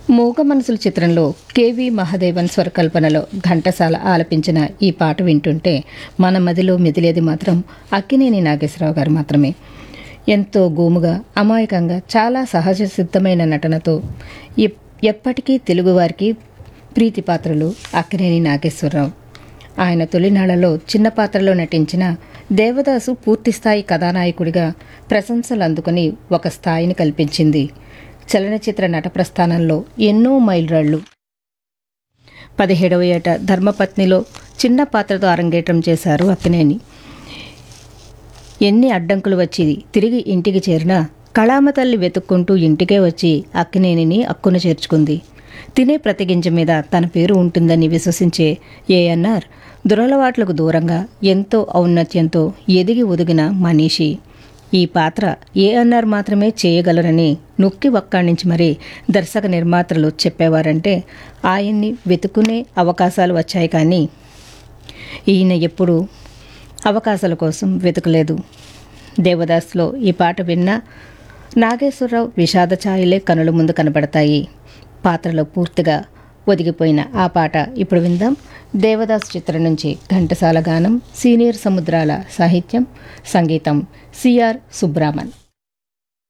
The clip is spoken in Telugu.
మూగ మనసుల చిత్రంలో కేవి మహాదేవన్ స్వరకల్పనలో ఘంటసాల ఆలపించిన ఈ పాట వింటుంటే మన మదిలో మెదిలేది మాత్రం అక్కినేని నాగేశ్వరరావు గారు మాత్రమే ఎంతో గోముగా అమాయకంగా చాలా సహజ సిద్ధమైన నటనతో ఎప్- ఎప్పటికీ తెలుగువారికి ప్రీతి పాత్రలు అక్కినేని నాగేశ్వరరావు ఆయన తొలినాళ్లలో చిన్న పాత్రలో నటించిన దేవదాసు పూర్తిస్థాయి కథానాయకుడిగా ప్రశంసలు అందుకుని ఒక స్థాయిని కల్పించింది చలనచిత్ర నట ప్రస్థానంలో ఎన్నో మైలురాళ్ళు పదిహేడవ ఏట ధర్మపత్నిలో చిన్న పాత్రతో అరంగేట్రం చేశారు అక్కినేని ఎన్ని అడ్డంకులు వచ్చి తిరిగి ఇంటికి చేరినా కళామ తల్లి వెతుక్కుంటూ ఇంటికే వచ్చి అక్కినేనిని అక్కున చేర్చుకుంది తినే ప్రతి గింజ మీద తన పేరు ఉంటుందని విశ్వసించే ఏఎన్ఆర్ దురలవాట్లకు దూరంగా ఎంతో ఔన్నత్యంతో ఎదిగి ఒదిగిన మనీషి ఈ పాత్ర ఏఎన్ఆర్ మాత్రమే చేయగలరని నొక్కి వక్కాణించి మరీ దర్శక నిర్మాతలు చెప్పేవారంటే ఆయన్ని వెతుకునే అవకాశాలు వచ్చాయి కానీ ఈయన ఎప్పుడూ అవకాశాల కోసం వెతకలేదు దేవదాస్లో ఈ పాట విన్నా నాగేశ్వరరావు విషాద ఛాయలే కనుల ముందు కనబడతాయి పాత్రలో పూర్తిగా ఒదిగిపోయిన ఆ పాట ఇప్పుడు విందాం దేవదాస్ చిత్రం నుంచి ఘంటసాల గానం సీనియర్ సముద్రాల సాహిత్యం సంగీతం సిఆర్ సుబ్రామన్